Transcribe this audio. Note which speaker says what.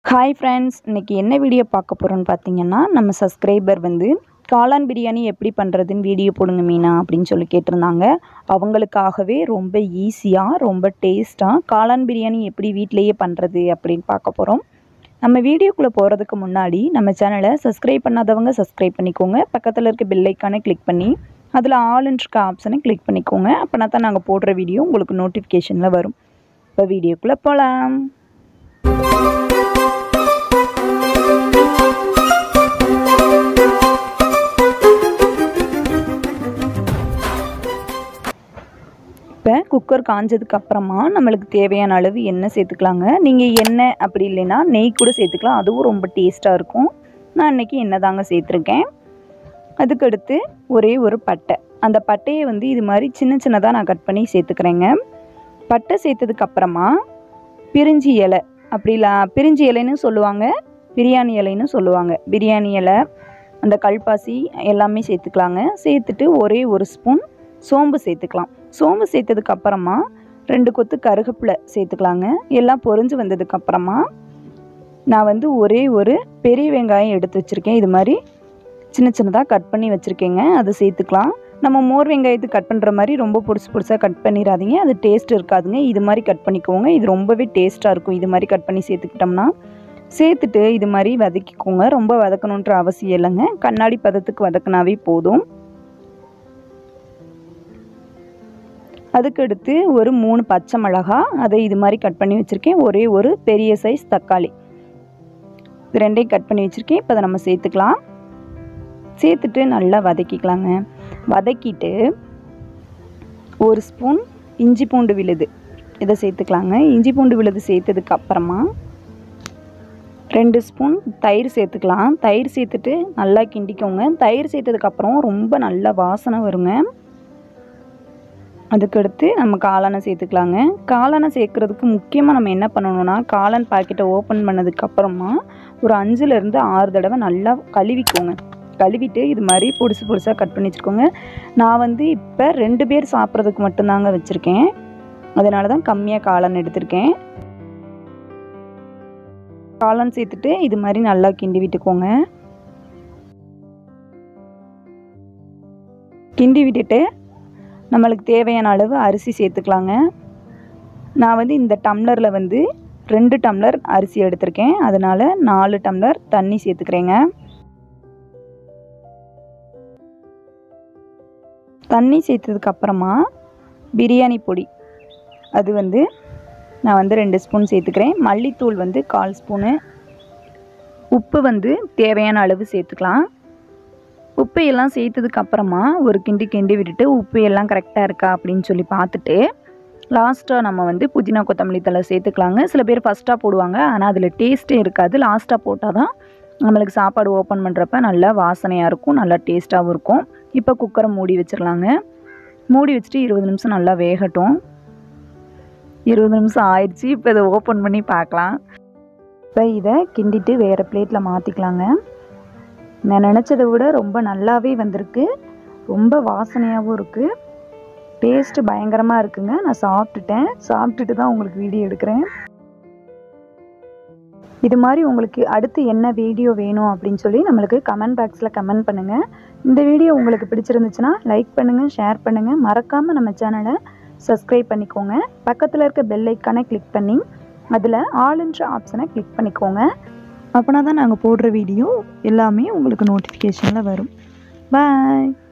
Speaker 1: hi friends இன்றைக்கி என்ன video பார்க்க போகிறோன்னு பார்த்தீங்கன்னா நம்ம சப்ஸ்கிரைபர் வந்து காளான் பிரியாணி எப்படி பண்ணுறதுன்னு வீடியோ போடுங்க மீனா அப்படின்னு சொல்லி கேட்டிருந்தாங்க அவங்களுக்காகவே ரொம்ப ஈஸியாக ரொம்ப டேஸ்ட்டாக காளான் பிரியாணி எப்படி வீட்டிலையே பண்ணுறது அப்படின்னு பார்க்க போகிறோம் நம்ம வீடியோக்குள்ளே போகிறதுக்கு முன்னாடி நம்ம சேனலை சப்ஸ்கிரைப் பண்ணாதவங்க சப்ஸ்கிரைப் பண்ணிக்கோங்க பக்கத்தில் இருக்க பெல் ஐக்கானை கிளிக் பண்ணி அதில் ஆல்ன்ற இருக்க ஆப்ஷனை கிளிக் பண்ணிக்கோங்க அப்போனா தான் நாங்கள் போடுற வீடியோ உங்களுக்கு நோட்டிஃபிகேஷனில் வரும் இப்போ வீடியோக்குள்ளே போகலாம் இப்போ குக்கர் காஞ்சதுக்கு அப்புறமா நம்மளுக்கு தேவையான அளவு எண்ணெய் சேர்த்துக்கலாங்க நீங்கள் எண்ணெய் அப்படி இல்லைன்னா நெய் கூட சேர்த்துக்கலாம் அதுவும் ரொம்ப டேஸ்ட்டாக இருக்கும் நான் இன்றைக்கி எண்ணெய் தாங்க சேர்த்துருக்கேன் அதுக்கடுத்து ஒரே ஒரு பட்டை அந்த பட்டையை வந்து இது மாதிரி சின்ன சின்னதாக நான் கட் பண்ணி சேர்த்துக்கிறேங்க பட்டை சேர்த்ததுக்கு அப்புறமா பிரிஞ்சி இலை அப்படிலா பிரிஞ்சி இலைன்னு சொல்லுவாங்க பிரியாணி இலைன்னு சொல்லுவாங்க பிரியாணி இலை அந்த கல்பாசி எல்லாமே சேர்த்துக்கலாங்க சேர்த்துட்டு ஒரே ஒரு ஸ்பூன் சோம்பு சேர்த்துக்கலாம் சோம்பு சேர்த்ததுக்கு அப்புறமா ரெண்டு கொத்து கருகப்பிலை சேர்த்துக்கலாங்க எல்லாம் பொரிஞ்சு வந்ததுக்கு அப்புறமா நான் வந்து ஒரே ஒரு பெரிய வெங்காயம் எடுத்து வச்சுருக்கேன் இது மாதிரி சின்ன சின்னதாக கட் பண்ணி வச்சுருக்கேங்க அதை சேர்த்துக்கலாம் நம்ம மோர் வெங்காயத்துக்கு கட் பண்ணுற மாதிரி ரொம்ப பொடிசு பொடிசாக கட் பண்ணிடாதீங்க அது டேஸ்ட் இருக்காதுங்க இது மாதிரி கட் பண்ணிக்கோங்க இது ரொம்பவே டேஸ்ட்டாக இருக்கும் இது மாதிரி கட் பண்ணி சேர்த்துக்கிட்டோம்னா சேர்த்துட்டு இது மாதிரி வதக்கிக்கோங்க ரொம்ப வதக்கணுன்ற அவசியம் இல்லைங்க கண்ணாடி பதத்துக்கு வதக்கினாவே போதும் அதுக்கடுத்து ஒரு மூணு பச்சை மிளகா அதை இது மாதிரி கட் பண்ணி வச்சுருக்கேன் ஒரே ஒரு பெரிய சைஸ் தக்காளி இது ரெண்டையும் கட் பண்ணி வச்சுருக்கேன் இப்போ அதை நம்ம சேர்த்துக்கலாம் சேர்த்துட்டு நல்லா வதக்கிக்கலாங்க வதக்கிட்டு ஒரு ஸ்பூன் இஞ்சி பூண்டு விழுது இதை சேர்த்துக்கலாங்க இஞ்சி பூண்டு விழுது சேர்த்ததுக்கு அப்புறமா ரெண்டு ஸ்பூன் தயிர் சேர்த்துக்கலாம் தயிர் சேர்த்துட்டு நல்லா கிண்டிக்கோங்க தயிர் சேர்த்ததுக்கப்புறம் ரொம்ப நல்ல வாசனை வருங்க அதுக்கடுத்து நம்ம காளானை சேர்த்துக்கலாங்க காளானை சேர்க்குறதுக்கு முக்கியமாக நம்ம என்ன பண்ணணும்னா காளான் பாக்கெட்டை ஓப்பன் பண்ணதுக்கப்புறமா ஒரு அஞ்சுலேருந்து ஆறு தடவை நல்லா கழுவிக்கோங்க கழுவிட்டு இது மாதிரி பொடிசு பொடிசாக கட் பண்ணி வச்சுக்கோங்க நான் வந்து இப்போ ரெண்டு பேர் சாப்பிட்றதுக்கு மட்டும்தாங்க வச்சுருக்கேன் அதனால தான் கம்மியாக காளான் எடுத்திருக்கேன் காளான் சேர்த்துட்டு இது மாதிரி நல்லா கிண்டி விட்டுக்கோங்க கிண்டி விட்டுட்டு நம்மளுக்கு தேவையான அளவு அரிசி சேர்த்துக்கலாங்க நான் வந்து இந்த டம்ளரில் வந்து ரெண்டு டம்ளர் அரிசி எடுத்திருக்கேன் அதனால் நாலு டம்ளர் தண்ணி சேர்த்துக்கிறேங்க தண்ணி சேர்த்ததுக்கு அப்புறமா பிரியாணி பொடி அது வந்து நான் வந்து ரெண்டு ஸ்பூன் சேர்த்துக்கிறேன் மல்லித்தூள் வந்து கால் ஸ்பூனு உப்பு வந்து தேவையான அளவு சேர்த்துக்கலாம் உப்பு எல்லாம் சேர்த்ததுக்கு அப்புறமா ஒரு கிண்டி கிண்டி விட்டுட்டு உப்பு எல்லாம் கரெக்டாக இருக்கா அப்படின்னு சொல்லி பார்த்துட்டு லாஸ்ட்டாக நம்ம வந்து புதினா கொத்தமல்லி தலை சேர்த்துக்கலாங்க சில பேர் ஃபஸ்ட்டாக போடுவாங்க ஆனால் அதில் டேஸ்ட்டே இருக்காது லாஸ்ட்டாக போட்டால் தான் நம்மளுக்கு சாப்பாடு ஓப்பன் பண்ணுறப்ப நல்லா வாசனையாக இருக்கும் நல்லா டேஸ்ட்டாகவும் இருக்கும் இப்போ குக்கரை மூடி வச்சிடலாங்க மூடி வச்சுட்டு இருபது நிமிஷம் நல்லா வேகட்டும் இருபது நிமிஷம் ஆயிடுச்சு இப்போ இதை ஓப்பன் பண்ணி பார்க்கலாம் இப்போ இதை கிண்டிட்டு வேறு பிளேட்டில் மாற்றிக்கலாங்க நான் நினச்சதை விட ரொம்ப நல்லாவே வந்திருக்கு ரொம்ப வாசனையாகவும் இருக்குது டேஸ்ட்டு பயங்கரமாக இருக்குங்க நான் சாப்பிட்டுட்டேன் சாப்பிட்டுட்டு தான் உங்களுக்கு வீடியோ எடுக்கிறேன் இது மாதிரி உங்களுக்கு அடுத்து என்ன வீடியோ வேணும் அப்படின்னு சொல்லி நம்மளுக்கு கமெண்ட் பாக்ஸில் கமெண்ட் பண்ணுங்கள் இந்த வீடியோ உங்களுக்கு பிடிச்சிருந்துச்சுன்னா லைக் பண்ணுங்கள் ஷேர் பண்ணுங்கள் மறக்காமல் நம்ம சேனலை சப்ஸ்கிரைப் பண்ணிக்கோங்க பக்கத்தில் இருக்க பெல் ஐக்கானை கிளிக் பண்ணி அதில் ஆளுன்ற ஆப்ஷனை கிளிக் பண்ணிக்கோங்க அப்போனா தான் நாங்கள் போடுற வீடியோ எல்லாமே உங்களுக்கு நோட்டிஃபிகேஷனில் வரும் பாய்